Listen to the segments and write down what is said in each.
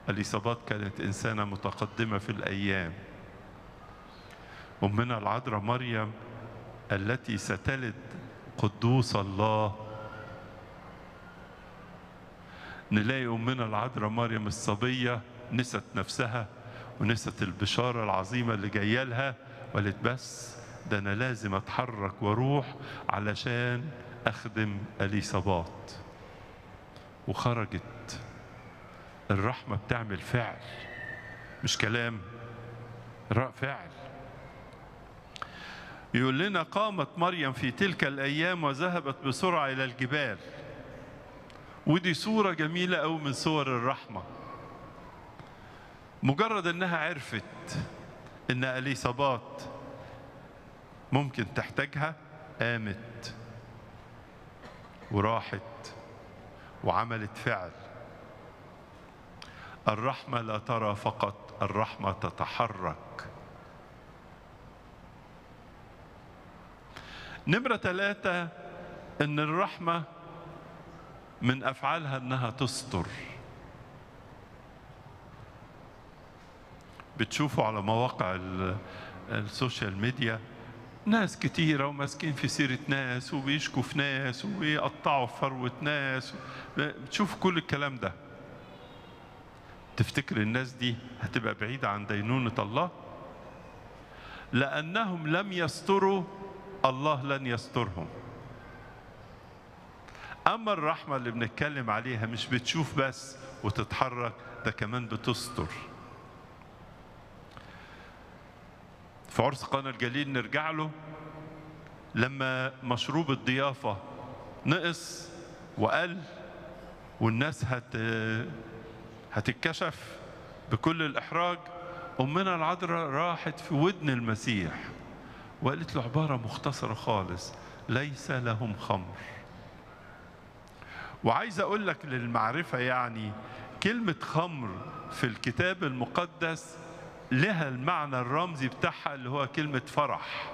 اليصابات كانت انسانه متقدمه في الايام امنا العذراء مريم التي ستلد قدوس الله نلاقي امنا العذراء مريم الصبيه نست نفسها ونست البشاره العظيمه اللي جايه لها وقالت بس ده انا لازم اتحرك واروح علشان اخدم اليصابات وخرجت الرحمه بتعمل فعل مش كلام فعل يقول لنا قامت مريم في تلك الايام وذهبت بسرعه الى الجبال ودي صوره جميله قوي من صور الرحمه مجرد انها عرفت ان اليصابات ممكن تحتاجها قامت وراحت وعملت فعل الرحمه لا ترى فقط الرحمه تتحرك نمرة ثلاثة إن الرحمة من أفعالها إنها تستر بتشوفوا على مواقع السوشيال ميديا ناس كتيرة وماسكين في سيرة ناس وبيشكوا في ناس ويقطعوا في فروة ناس بتشوف كل الكلام ده تفتكر الناس دي هتبقى بعيدة عن دينونة الله لأنهم لم يستروا الله لن يسترهم أما الرحمة اللي بنتكلم عليها مش بتشوف بس وتتحرك ده كمان بتستر في عرس قنا الجليل نرجع له لما مشروب الضيافة نقص وقل والناس هت هتتكشف بكل الإحراج أمنا العذراء راحت في ودن المسيح وقالت له عبارة مختصرة خالص ليس لهم خمر وعايز أقول لك للمعرفة يعني كلمة خمر في الكتاب المقدس لها المعنى الرمزي بتاعها اللي هو كلمة فرح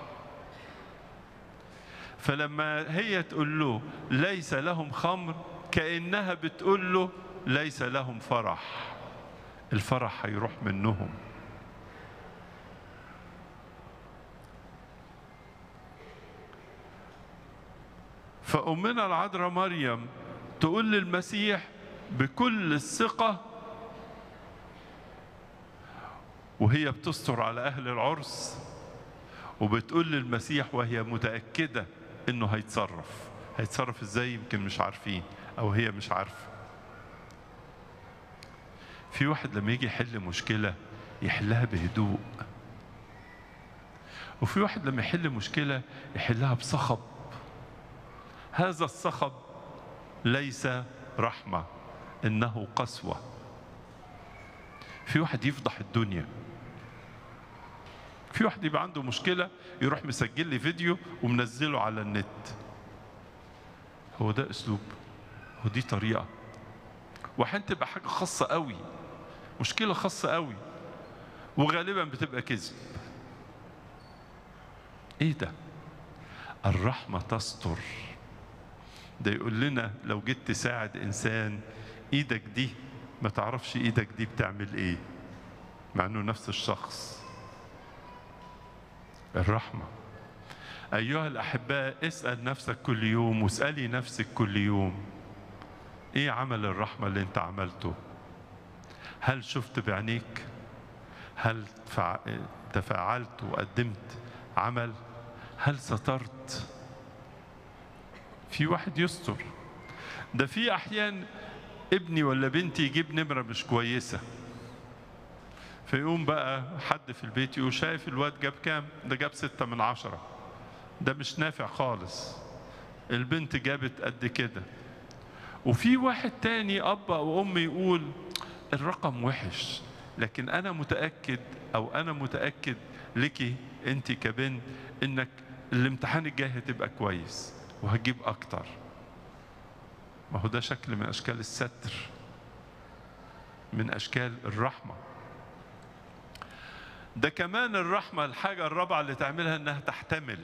فلما هي تقول له ليس لهم خمر كأنها بتقول له ليس لهم فرح الفرح هيروح منهم فأمنا العذراء مريم تقول للمسيح بكل الثقة وهي بتستر على أهل العرس وبتقول للمسيح وهي متأكدة إنه هيتصرف هيتصرف إزاي يمكن مش عارفين أو هي مش عارفة في واحد لما يجي يحل مشكلة يحلها بهدوء وفي واحد لما يحل مشكلة يحلها بصخب هذا الصخب ليس رحمة إنه قسوة في واحد يفضح الدنيا في واحد يبقى عنده مشكلة يروح مسجل لي فيديو ومنزله على النت هو ده أسلوب هو دي طريقة وأحيانا تبقى حاجة خاصة قوي مشكلة خاصة قوي وغالبا بتبقى كذب ايه ده الرحمة تستر ده يقول لنا لو جيت تساعد انسان ايدك دي ما تعرفش ايدك دي بتعمل ايه مع انه نفس الشخص الرحمة ايها الاحباء اسأل نفسك كل يوم واسألي نفسك كل يوم ايه عمل الرحمة اللي انت عملته هل شفت بعينيك هل تفاعلت وقدمت عمل هل سترت في واحد يستر ده في احيان ابني ولا بنتي يجيب نمره مش كويسه فيقوم بقى حد في البيت يقول شايف الواد جاب كام ده جاب ستة من عشرة ده مش نافع خالص البنت جابت قد كده وفي واحد تاني اب او ام يقول الرقم وحش لكن انا متاكد او انا متاكد لك انت كبنت انك الامتحان الجاي هتبقى كويس وهتجيب اكتر ما هو ده شكل من اشكال الستر من اشكال الرحمه ده كمان الرحمه الحاجه الرابعه اللي تعملها انها تحتمل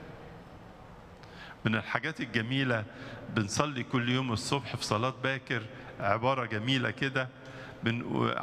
من الحاجات الجميله بنصلي كل يوم الصبح في صلاه باكر عباره جميله كده